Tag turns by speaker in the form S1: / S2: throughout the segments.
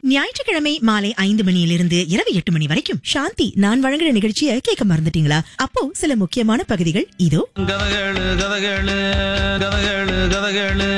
S1: ஞாயிற்றுக்கிழமை மாலை ஐந்து மணியிலிருந்து இரவு எட்டு மணி வரைக்கும் சாந்தி நான் வழங்குற நிகழ்ச்சியை கேட்க மறந்துட்டீங்களா அப்போ சில முக்கியமான பகுதிகள் இதோ
S2: கதகளு கதகளு கதகளு கதகளு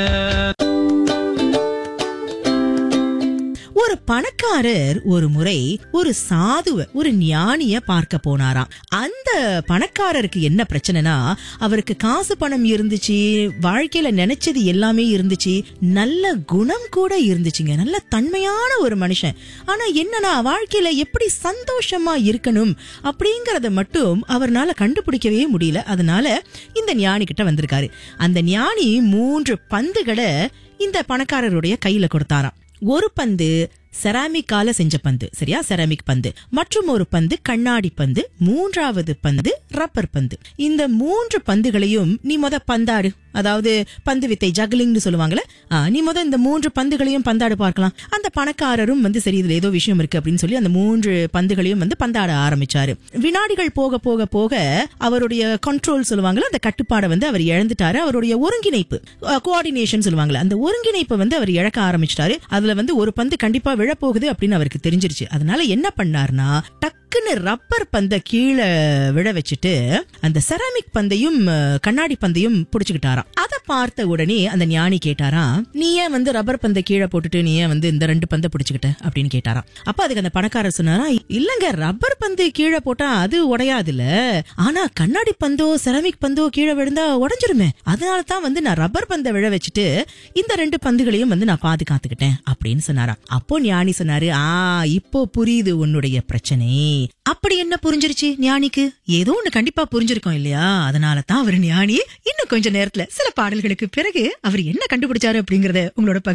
S1: ஒரு பணக்காரர் ஒரு முறை ஒரு சாதுவ ஒரு ஞானிய பார்க்க போனாராம் அந்த பணக்காரருக்கு என்ன பிரச்சனைனா அவருக்கு காசு பணம் இருந்துச்சு வாழ்க்கையில நினைச்சது எல்லாமே இருந்துச்சு நல்ல குணம் கூட இருந்துச்சுங்க நல்ல தன்மையான ஒரு மனுஷன் ஆனா என்னன்னா வாழ்க்கையில எப்படி சந்தோஷமா இருக்கணும் அப்படிங்கறத மட்டும் அவர்னால கண்டுபிடிக்கவே முடியல அதனால இந்த ஞானி கிட்ட வந்திருக்காரு அந்த ஞானி மூன்று பந்துகளை இந்த பணக்காரருடைய கையில கொடுத்தாராம் ஒரு பந்து செராமிக்கால செஞ்ச பந்து சரியா செராமிக் பந்து மற்றும் ஒரு பந்து கண்ணாடி பந்து மூன்றாவது பந்து ரப்பர் பந்து இந்த மூன்று பந்துகளையும் நீ முத பந்தாடு அதாவது பந்து வித்தை ஜக்லிங்னு சொல்லுவாங்கல்ல ஆ, நீ முத இந்த மூன்று பந்துகளையும் பந்தாடு பார்க்கலாம் அந்த பணக்காரரும் வந்து சரி இதுல ஏதோ விஷயம் இருக்கு அப்படின்னு சொல்லி அந்த மூன்று பந்துகளையும் வந்து பந்தாட ஆரம்பிச்சாரு வினாடிகள் போக போக போக அவருடைய கண்ட்ரோல் சொல்லுவாங்கல்ல அந்த கட்டுப்பாடை வந்து அவர் இழந்துட்டாரு அவருடைய ஒருங்கிணைப்பு கோஆர்டினேஷன் சொல்லுவாங்கல்ல அந்த ஒருங்கிணைப்பை வந்து அவர் இழக்க ஆரம்பிச்சிட்டாரு அதுல வந்து ஒரு பந்து கண்டிப்பா விழப்போகுது அப்படின்னு அவருக்கு தெரிஞ்சிருச்சு அதனால என்ன பண்ணார்னா டக்குன்னு ரப்பர் பந்த கீழே விழ வச்சுட்டு அந்த செராமிக் பந்தையும் அஹ், கண்ணாடி பந்தையும் புடிச்சுக்கிட்டாராம் அதை பார்த்த உடனே அந்த ஞானி கேட்டாராம் நீ ஏன் வந்து ரப்பர் பந்தை கீழே போட்டுட்டு நீ ஏன் வந்து இந்த ரெண்டு பந்தை புடிச்சுக்கிட்ட அப்படின்னு கேட்டாராம் அப்ப அதுக்கு அந்த பணக்காரர் சொன்னாரா இல்லங்க ரப்பர் பந்து கீழே போட்டா அது உடையாதுல்ல ஆனா கண்ணாடி பந்தோ செராமிக் பந்தோ கீழே விழுந்தா உடைஞ்சிருமே அதனால தான் வந்து நான் ரப்பர் பந்தை விழ வச்சுட்டு இந்த ரெண்டு பந்துகளையும் வந்து நான் பாதுகாத்துக்கிட்டேன் அப்படின்னு சொன்னாராம் அப்போ ஞானி சொன்னாரு ஆ இப்போ புரியுது உன்னுடைய பிரச்சனை அப்படி என்ன புரிஞ்சிருச்சு ஞானிக்கு ஏதோ ஒண்ணு கண்டிப்பா புரிஞ்சிருக்கும் இல்லையா அதனால தான் அவர் ஞானி இன்னும் கொஞ்ச நேரத்துல சில பாடல்களுக்கு பிறகு அவர் என்ன கண்டுபிடிச்சாரு அப்படிங்கறத உங்களோட பகிர்ந்து